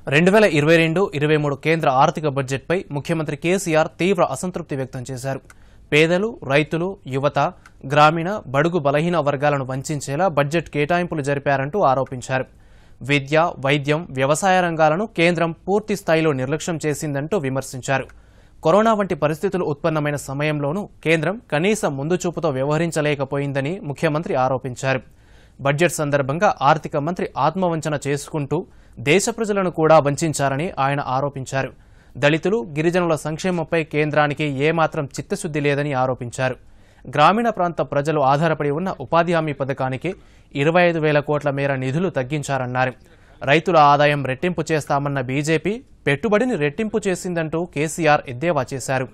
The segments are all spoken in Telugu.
రెండు వేల ఇరవై రెండు ఇరవై మూడు కేంద్ర ఆర్థిక బడ్జెట్పై ముఖ్యమంత్రి కేసీఆర్ తీవ్ర అసంతృప్తి వ్యక్తం చేశారు పేదలు రైతులు యువత గ్రామీణ బడుగు బలహీన వర్గాలను వంచేలా బడ్జెట్ కేటాయింపులు జరిపారంటూ ఆరోపించారు విద్య వైద్యం వ్యవసాయ రంగాలను కేంద్రం పూర్తి స్థాయిలో నిర్లక్ష్యం చేసిందంటూ విమర్శించారు కరోనా వంటి పరిస్థితులు ఉత్పన్నమైన సమయంలోనూ కేంద్రం కనీస ముందు చూపుతో వ్యవహరించలేకపోయిందని ముఖ్యమంత్రి ఆరోపించారు బడ్జెట్ సందర్భంగా ఆర్థిక మంత్రి ఆత్మవంచన చేసుకుంటూ దేశ ప్రజలను కూడా వంచారని ఆయన ఆరోపించారు దళితులు గిరిజనుల సంక్షేమంపై కేంద్రానికి ఏమాత్రం చిత్తశుద్ధి లేదని ఆరోపించారు గ్రామీణ ప్రాంత ప్రజలు ఆధారపడి ఉన్న ఉపాధి హామీ పథకానికి ఇరవై ఐదు వేల కోట్ల మేర నిధులు తగ్గించారన్నారు రైతుల ఆదాయం రెట్టింపు చేస్తామన్న బీజేపీ పెట్టుబడిని రెట్టింపు చేసిందంటూ కేసీఆర్ ఎద్దేవా చేశారు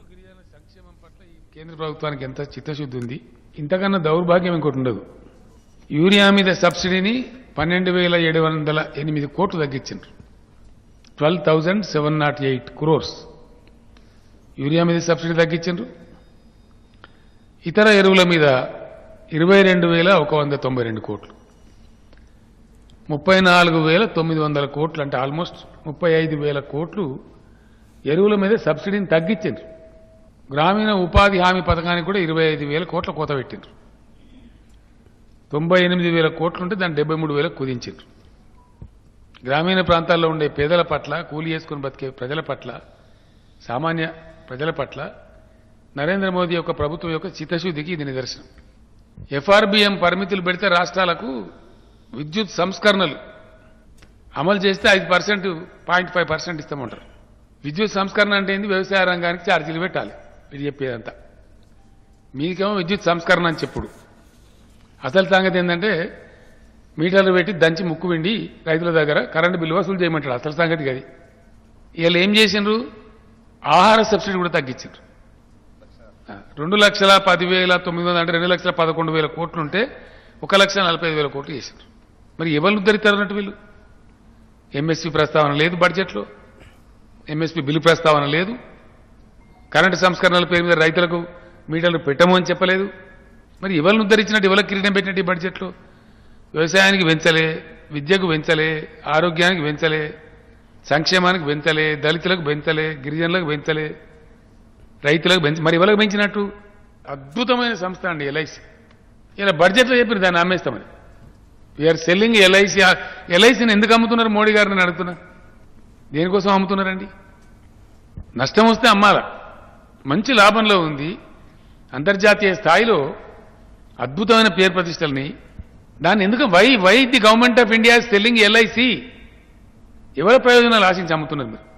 కేంద్ర ప్రభుత్వానికి ఎంత చిత్తశుద్ధి ఉంది ఇంతకన్నా దౌర్భాగ్యం ఇంకోటి ఉండదు యూరియా మీద సబ్సిడీని పన్నెండు వేల ఏడు వందల ఎనిమిది కోట్లు తగ్గించారు twelve thousand seven nought eight crores urea మీద సబ్సిడీ తగ్గించారు ఇతర ఎరువుల మీద ఇరవై రెండు వేల ఒక వంద తొంభై రెండు కోట్లు ముప్పై నాలుగు వేల తొమ్మిది వందల కోట్లు అంటే ఆల్మోస్ట్ ముప్పై ఐదు వేల కోట్లు ఎరువుల మీద సబ్సిడీని తగ్గించారు గ్రామీణ ఉపాధి హామీ పథకానికి కూడా ఇరవై ఐదు వేల కోట్ల కోత పెట్టిండ్రు తొంభై ఎనిమిది వేల కోట్లుంటే దాన్ని డెబ్బై మూడు వేలకు కుదించారు గ్రామీణ ప్రాంతాల్లో ఉండే పేదల పట్ల కూలి చేసుకుని బతికే ప్రజల పట్ల సామాన్య ప్రజల పట్ల నరేంద్ర మోదీ యొక్క ప్రభుత్వం యొక్క చిత్తశుద్ధికి ఇది నిదర్శనం ఎఫ్ఆర్బిఎం పరిమితులు పెడితే రాష్ట్రాలకు విద్యుత్ సంస్కరణలు అమలు చేస్తే ఐదు పర్సెంట్ పాయింట్ ఫైవ్ పర్సెంట్ ఇస్తామంటారు విద్యుత్ సంస్కరణ అంటే ఏంది వ్యవసాయ రంగానికి ఛార్జీలు పెట్టాలి వీడు చెప్పేదంతా మీకేమో విద్యుత్ సంస్కరణ అని చెప్పుడు అసలు సంగతి ఏంటంటే మీటర్లు పెట్టి దంచి ముక్కు వెండి రైతుల దగ్గర కరెంటు బిల్లు వసూలు చేయమంటాడు అసలు సంగతి అది వీళ్ళు ఏం చేసిండ్రు ఆహార సబ్సిడీ కూడా తగ్గించారు ఆ, రెండు లక్షల పదివేల తొమ్మిది వందల అంటే రెండు లక్షల పదకొండు వేల కోట్లు ఉంటే ఒక లక్ష నలభై ఐదు వేల కోట్లు చేసిండ్రు మరి ఎవరు ఉద్ధరిస్తారు అన్నట్టు వీళ్ళు ఎంఎస్పీ ప్రస్తావన లేదు బడ్జెట్లో ఎంఎస్పీ బిల్లు ప్రస్తావన లేదు కరెంటు సంస్కరణల పేరు మీద రైతులకు మీటర్లు పెట్టము అని చెప్పలేదు మరి ఎవరిని ఉద్ధరించినట్టు ఎవరికి కిరీటం పెట్టినట్టు ఈ బడ్జెట్లో వ్యవసాయానికి పెంచలే విద్యకు పెంచలే ఆరోగ్యానికి పెంచలే సంక్షేమానికి పెంచలే దళితులకు పెంచలే గిరిజనులకు పెంచలే రైతులకు పెంచ మరి ఎవరికి పెంచినట్టు అద్భుతమైన సంస్థ అండి ఎల్ఐసి ఇలా బడ్జెట్లో చెప్పిన దాన్ని అమ్మేస్తామని వీఆర్ సెల్లింగ్ ఎల్ఐసి ఎల్ఐసిని ఎందుకు అమ్ముతున్నారు మోడీ గారిని నేను అడుగుతున్నా దేనికోసం అమ్ముతున్నారండి నష్టం వస్తే అమ్మాలా మంచి లాభంలో ఉంది అంతర్జాతీయ స్థాయిలో అద్భుతమైన పేరు ప్రతిష్టలని దాన్ని ఎందుకు why why the government of India selling LIC ఎవరి ప్రయోజనాలు ఆశించి అమ్ముతున్నారు మీరు